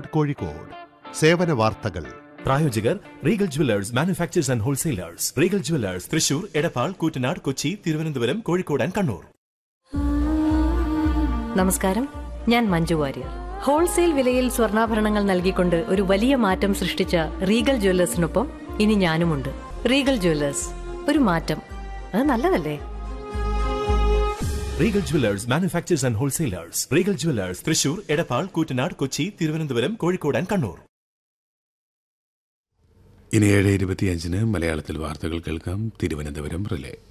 കോഴിക്കോട് സേവന വാർത്തകൾ പ്രായോജകർ Regal jewellers manufacturers and wholesalers Regal jewellers Thrissur Edappal Koottanad Kochi Thiruvananthapuram Kozhikode and Kannur നമസ്കാരം ഞാൻ മഞ്ജു വാര്യർ ഹോൾസെയിൽ വിലയിൽ സ്വർണ്ണാഭരണങ്ങൾ നൽകിക്കൊണ്ട് ഒരു വലിയ മാറ്റം സൃഷ്ടിച്ച റീഗൽ ജ്വല്ലേഴ്സിനൊപ്പം ഇനി ഞാനുമുണ്ട് റീഗൽ ജ്വല്ലേഴ്സ് ഒരു മാറ്റം അത് നല്ലതല്ലേ Regal jewellers manufacturers and wholesalers Regal jewellers Thrissur Edappal Koottanad Kochi Thiruvananthapuram Kozhikode and Kannur ഇനി ഏഴ് ഇരുപത്തിയഞ്ചിന് മലയാളത്തിൽ വാർത്തകൾ കേൾക്കാം തിരുവനന്തപുരം റിലേ